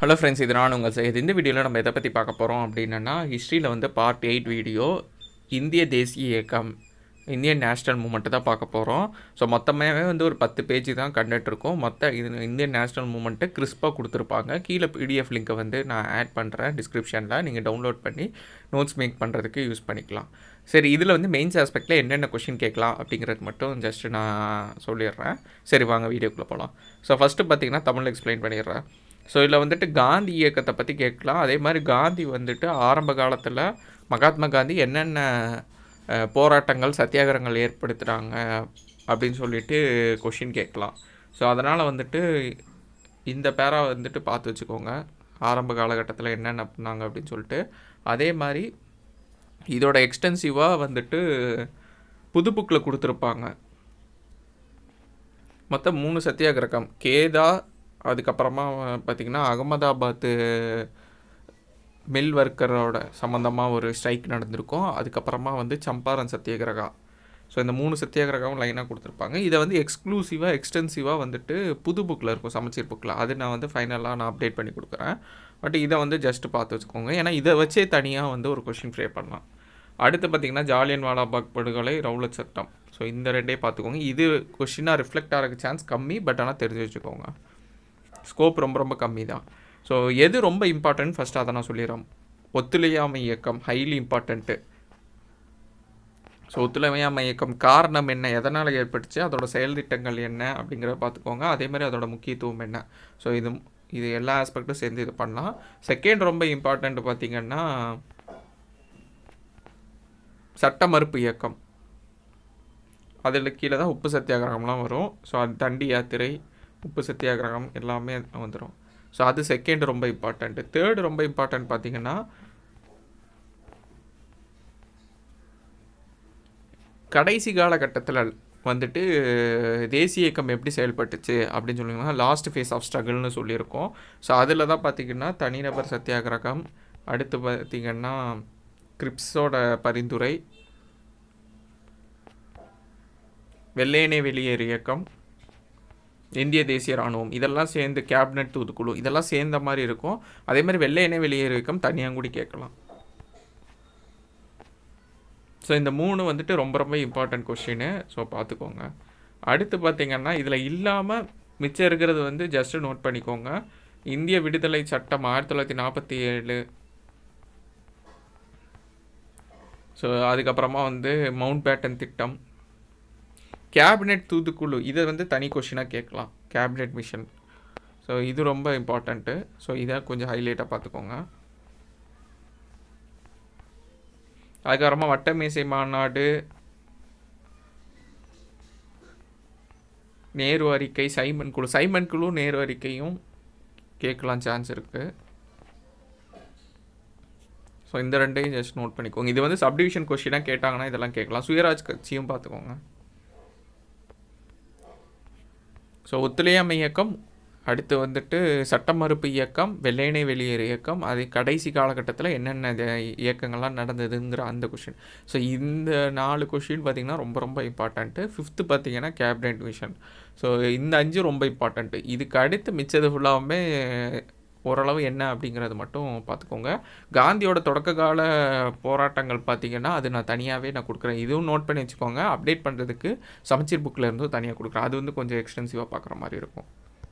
hello friends இது நான் உங்கள் செய்து இந்த வீடியோவில் நம்ம எதை பற்றி பார்க்க போகிறோம் அப்படின்னா ஹிஸ்ட்ரியில் வந்து பார்ட் எயிட் வீடியோ இந்திய தேசிய இயக்கம் இந்தியன் நேஷ்னல் மூமெண்ட்டு தான் பார்க்க போகிறோம் ஸோ மொத்தமாகவே வந்து ஒரு பத்து பேஜ் தான் கண்டென்ட் இருக்கும் மொத்த இது இந்தியன் நேஷ்னல் மூமெண்ட்டு கிறிஸ்பாக கொடுத்துருப்பாங்க கீழே பிடிஎஃப் லிங்க்கை வந்து நான் ஆட் பண்ணுறேன் டிஸ்கிரிப்ஷனில் நீங்கள் டவுன்லோட் பண்ணி நோட்ஸ் மேக் பண்ணுறதுக்கு யூஸ் பண்ணிக்கலாம் சரி இதில் வந்து மெயின்ஸ் ஆஸ்பெக்டில் என்னென்ன கொஷின் கேட்கலாம் அப்படிங்கிறது மட்டும் ஜஸ்ட் நான் சொல்லிடுறேன் சரி வாங்க வீடியோக்குள்ளே போகலாம் ஸோ ஃபஸ்ட்டு பார்த்தீங்கன்னா தமிழ் எக்ஸ்பிளைன் பண்ணிடுறேன் ஸோ இதில் வந்துட்டு காந்தி இயக்கத்தை பற்றி கேட்கலாம் அதே மாதிரி காந்தி வந்துட்டு ஆரம்ப காலத்தில் மகாத்மா காந்தி என்னென்ன அஹ், போராட்டங்கள் சத்தியாகிரகங்கள் ஏற்படுத்துகிறாங்க அப்படின்னு சொல்லிட்டு கொஷின் கேட்கலாம் ஸோ அதனால் வந்துட்டு இந்த பேரா வந்துட்டு பார்த்து வச்சுக்கோங்க ஆரம்ப காலகட்டத்தில் என்னென்ன பண்ணாங்க அப்படின்னு சொல்லிட்டு அதே மாதிரி இதோட எக்ஸ்டென்சிவாக வந்துட்டு புது புக்கில் கொடுத்துருப்பாங்க மொத்தம் மூணு சத்தியாகிரகம் கேதா அதுக்கப்புறமா பார்த்திங்கன்னா அகமதாபாத்து மில் ஒர்க்கரோட சம்மந்தமாக ஒரு ஸ்ட்ரைக் நடந்திருக்கும் அதுக்கப்புறமா வந்து சம்பாரன் சத்தியாகிரகா ஸோ இந்த மூணு சத்தியாகிரகம் லைனாக கொடுத்துருப்பாங்க இதை வந்து எக்ஸ்க்ளூசிவாக எக்ஸ்டென்சிவாக வந்துட்டு புது புக்கில் இருக்கும் சமச்சீர் புக்கில் அது நான் வந்து ஃபைனலாக நான் அப்டேட் பண்ணி கொடுக்குறேன் பட் இதை வந்து ஜஸ்ட் பார்த்து வச்சுக்கோங்க ஏன்னா இதை வச்சே தனியாக வந்து ஒரு கொஷின் ஃப்ரே பண்ணலாம் அடுத்து பார்த்திங்கன்னா ஜாலியன் வாலாபாக் படுகொலை ரவுலட் சட்டம் ஸோ இந்த ரெண்டே பார்த்துக்கோங்க இது கொஷினாக ரிஃப்ளெக்ட் ஆகிறதுக்கு சான்ஸ் கம்மி பட் ஆனால் தெரிஞ்சு வச்சுக்கோங்க ஸ்கோப் ரொம்ப ரொம்ப கம்மி தான் ஸோ எது ரொம்ப இம்பார்ட்டன்ட் ஃபஸ்ட்டு அதை நான் சொல்லிடுறேன் ஒத்துழையாமை இயக்கம் ஹைலி இம்பார்ட்டண்ட்டு ஸோ ஒத்துழையாமை இயக்கம் காரணம் என்ன எதனால் ஏற்பட்டுச்சு அதோட செயல் திட்டங்கள் என்ன அப்படிங்கிறத பார்த்துக்கோங்க அதே மாதிரி அதோட முக்கியத்துவம் என்ன ஸோ இது இது எல்லா ஆஸ்பெக்ட்டும் சேர்ந்து இது பண்ணலாம் செகண்ட் ரொம்ப இம்பார்ட்டண்ட் பார்த்தீங்கன்னா சட்ட மறுப்பு இயக்கம் அதில் கீழே தான் உப்பு சத்தியாகிரகம்லாம் வரும் ஸோ அது தண்டி யாத்திரை உப்பு சத்தியாகிரகம் எல்லாமே வந்துடும் ஸோ அது செகண்ட் ரொம்ப இம்பார்ட்டண்ட்டு தேர்டு ரொம்ப இம்பார்ட்டன்ட் பார்த்தீங்கன்னா கடைசி காலகட்டத்தில் வந்துட்டு தேசிய இயக்கம் எப்படி செயல்பட்டுச்சு அப்படின்னு சொல்லிங்கன்னா லாஸ்ட் ஃபேஸ் ஆஃப் ஸ்ட்ரகிள்னு சொல்லியிருக்கோம் ஸோ அதில் தான் பார்த்திங்கன்னா தனிநபர் சத்தியாகிரகம் அடுத்து பார்த்திங்கன்னா கிரிப்ஸோட பரிந்துரை வெள்ளையனே வெளியேறு இயக்கம் இந்திய தேசிய இராணுவம் இதெல்லாம் சேர்ந்து கேபினட் தூதுக்குழு இதெல்லாம் சேர்ந்த மாதிரி இருக்கும் அதே மாதிரி வெள்ளையனே வெளியேறு இயக்கம் தனியாக கூட கேட்கலாம் ஸோ இந்த மூணு வந்துட்டு ரொம்ப ரொம்ப இம்பார்ட்டன்ட் கொஷின் ஸோ பார்த்துக்கோங்க அடுத்து பார்த்தீங்கன்னா இதில் இல்லாமல் மிச்சம் இருக்கிறது வந்து ஜஸ்ட் நோட் பண்ணிக்கோங்க இந்திய விடுதலை சட்டம் ஆயிரத்தி தொள்ளாயிரத்தி நாற்பத்தி ஏழு ஸோ அதுக்கப்புறமா வந்து மவுண்ட் பேட்டன் திட்டம் கேபினெட் தூதுக்குழு இதை வந்து தனி கொஷினாக கேட்கலாம் கேபினெட் மிஷன் ஸோ இது ரொம்ப இம்பார்ட்டண்ட்டு ஸோ இதை கொஞ்சம் ஹைலைட்டாக பார்த்துக்கோங்க அதுக்கப்புறமா வட்டமேசை மாநாடு நேரு அறிக்கை சைமன் குழு சைமன் குழு நேரு அறிக்கையும் கேட்கலாம் சான்ஸ் இருக்குது ஸோ இந்த ரெண்டையும் ஜஸ்ட் நோட் பண்ணிக்கோங்க இது வந்து சப்டிவிஷன் கொஷினாக கேட்டாங்கன்னா இதெல்லாம் கேட்கலாம் சுயராஜ் கட்சியும் பார்த்துக்கோங்க ஸோ ஒத்துழையாமை இயக்கம் அடுத்து வந்துட்டு சட்ட மறுப்பு இயக்கம் வெள்ளையனே வெளியேறு இயக்கம் அது கடைசி காலகட்டத்தில் என்னென்ன இது இயக்கங்கள்லாம் நடந்ததுங்கிற அந்த கொஷின் ஸோ இந்த நாலு கொஷின் பார்த்திங்கன்னா ரொம்ப ரொம்ப இம்பார்ட்டண்ட்டு ஃபிஃப்த்து பார்த்தீங்கன்னா கேபினெட் மிஷன் ஸோ இந்த அஞ்சு ரொம்ப இம்பார்ட்டண்ட்டு இதுக்கு அடுத்து மிச்சது ஃபுல்லாகவுமே ஓரளவு என்ன அப்படிங்கிறது மட்டும் பார்த்துக்கோங்க காந்தியோட தொடக்க கால போராட்டங்கள் பார்த்தீங்கன்னா அது நான் தனியாகவே நான் கொடுக்குறேன் இதுவும் நோட் பண்ணி வச்சுக்கோங்க அப்டேட் பண்ணுறதுக்கு சமச்சீர் புக்கில் இருந்தும் தனியாக கொடுக்குறேன் அது வந்து கொஞ்சம் எக்ஸ்டென்சிவாக பார்க்குற மாதிரி இருக்கும்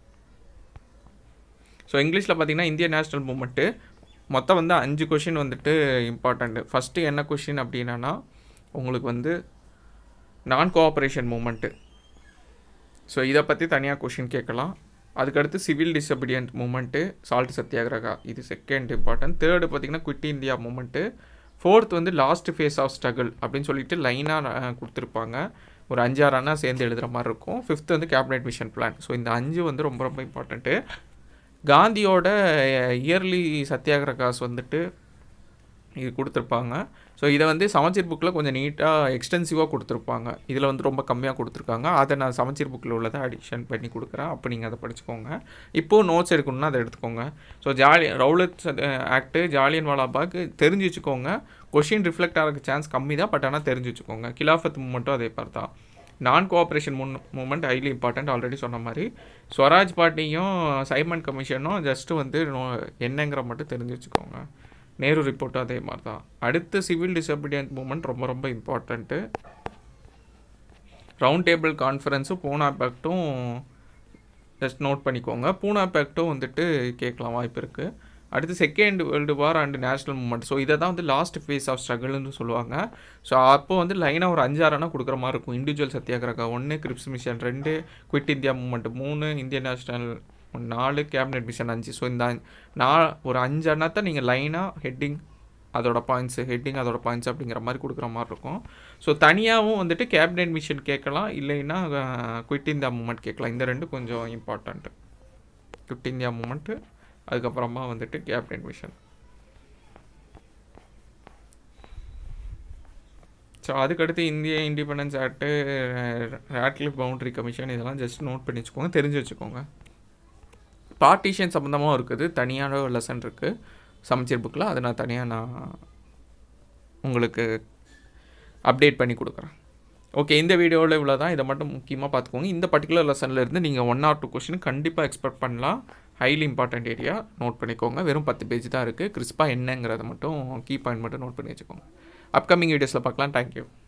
ஸோ இங்கிலீஷில் பார்த்தீங்கன்னா இந்திய நேஷ்னல் மூமெண்ட்டு மொத்தம் வந்து அஞ்சு கொஷின் வந்துட்டு இம்பார்ட்டண்ட்டு ஃபஸ்ட்டு என்ன கொஷின் அப்படின்னா உங்களுக்கு வந்து நான் கோஆப்ரேஷன் மூமெண்ட்டு ஸோ இதை பற்றி தனியாக கொஷின் கேட்கலாம் அதுக்கடுத்து civil disobedience movement salt satyagraha இது செகண்ட் இம்பார்ட்டன்ட் தேர்டு பார்த்தீங்கன்னா குவிட் இந்தியா மூமெண்ட்டு ஃபோர்த் வந்து லாஸ்ட் ஃபேஸ் ஆஃப் ஸ்ட்ரகிள் அப்படின்னு சொல்லிட்டு லைனாக கொடுத்துருப்பாங்க ஒரு அஞ்சாறு அண்ணா சேர்ந்து எழுதுகிற மாதிரி இருக்கும் ஃபிஃப்த் வந்து கேபினெட் மிஷன் பிளான் ஸோ இந்த அஞ்சு வந்து ரொம்ப ரொம்ப இம்பார்ட்டண்ட்டு காந்தியோட இயர்லி சத்தியாகிரகாஸ் வந்துட்டு இது கொடுத்துருப்பாங்க ஸோ இதை வந்து சமச்சீர் புக்கில் கொஞ்சம் நீட்டாக எக்ஸ்டென்சிவாக கொடுத்துருப்பாங்க இதில் வந்து ரொம்ப கம்மியாக கொடுத்துருக்காங்க அதை நான் சமச்சீர் புக்கில் உள்ளதை அடிஷன் பண்ணி கொடுக்குறேன் அப்போ நீங்கள் அதை படிச்சுக்கோங்க இப்போது நோட்ஸ் எடுக்கணும்னா அதை எடுத்துக்கோங்க ஸோ ஜாலி ரவுலட் ஆக்ட்டு ஜாலியன் வாலாபாக் தெரிஞ்சு வச்சுக்கோங்க கொஷின் ரிஃப்ளெக்ட் ஆகிறதுக்கு சான்ஸ் கம்மி தான் பட் ஆனால் தெரிஞ்சு வச்சுக்கோங்க கிலாஃபத் மூமெண்ட்டும் அதே மாதிரி தான் நான் கோஆப்ரேஷன் மூன் மூமெண்ட் ஹைலி இம்பார்ட்டன்ட் ஆல்ரெடி சொன்ன மாதிரி ஸ்வராஜ் பார்ட்டியும் சைமன் கமிஷனும் ஜஸ்ட்டு வந்து நோ- என்னங்கிற மட்டும் தெரிஞ்சு வச்சுக்கோங்க நேரு ரிப்போர்ட்டும் அதே மாதிரி தான் அடுத்து சிவில் டிசபிலியன்ட் மூமெண்ட் ரொம்ப ரொம்ப இம்பார்ட்டண்ட்டு ரவுண்ட் டேபிள் கான்ஃபரன்ஸும் பூனா பேக்டும் ஜஸ்ட் நோட் பண்ணிக்கோங்க பூனா பேக்டும் வந்துட்டு கேட்கலாம் வாய்ப்பு இருக்குது அடுத்து second world war and national movement so இதை தான் வந்து லாஸ்ட் ஃபேஸ் ஆஃப் ஸ்ட்ரகிள்னு சொல்லுவாங்க ஸோ அப்போ வந்து லைனாக ஒரு அஞ்சாறுனா கொடுக்குற மாதிரி இருக்கும் இண்டிவிஜுவல் சத்தியாகிரகா ஒன்று கிரிப்ஸ் மிஷன் ரெண்டு குவிட் இந்தியா மூமெண்ட் மூணு இந்தியன் நேஷனல் நாலு கேபினெட் மிஷன் அஞ்சு ஸோ இந்த அஞ்சு- நா ஒரு அஞ்சு அண்ணாத்தை நீங்கள் லைனாக ஹெட்டிங் அதோட பாயிண்ட்ஸு ஹெட்டிங் அதோட பாயிண்ட்ஸ் அப்படிங்கிற மாதிரி கொடுக்குற மாதிரி இருக்கும் ஸோ தனியாகவும் வந்துட்டு கேபினெட் மிஷன் கேட்கலாம் இல்லைன்னா குவிட் இந்தியா மூமெண்ட் கேட்கலாம் இந்த ரெண்டு கொஞ்சம் இம்பார்ட்டண்ட்டு குவிட் இந்தியா மூமெண்ட்டு அதுக்கப்புறமா வந்துட்டு கேபினெட் மிஷன் ஸோ அதுக்கடுத்து இந்திய independence act Radcliffe boundary commission இதெல்லாம் ஜஸ்ட் நோட் பண்ணி வச்சுக்கோங்க தெரிஞ்சு வச்சுக்கோங்க பார்ட்டிஷன் சம்மந்தமாக இருக்குது தனியான ஒரு லெசன் இருக்குது சமச்சீர் புக்கில் அதை நான் தனியாக நான் உங்களுக்கு அப்டேட் பண்ணி கொடுக்குறேன் ஓகே இந்த வீடியோவில் இவ்வளோ தான் இதை மட்டும் முக்கியமாக பார்த்துக்கோங்க இந்த பர்டிகுலர் லெசனில் இருந்து நீங்கள் ஒன் ஆர் டூ கொஷின் கண்டிப்பாக எக்ஸ்பெக்ட் பண்ணலாம் ஹைலி இம்பார்ட்டன்ட் ஏரியா நோட் பண்ணிக்கோங்க வெறும் பத்து பேஜ் தான் இருக்குது கிறிஸ்பாக என்னங்கிறத மட்டும் கீ பாயிண்ட் மட்டும் நோட் பண்ணி வச்சுக்கோங்க அப்கமிங் வீடியோஸில் பார்க்கலாம் தேங்க்யூ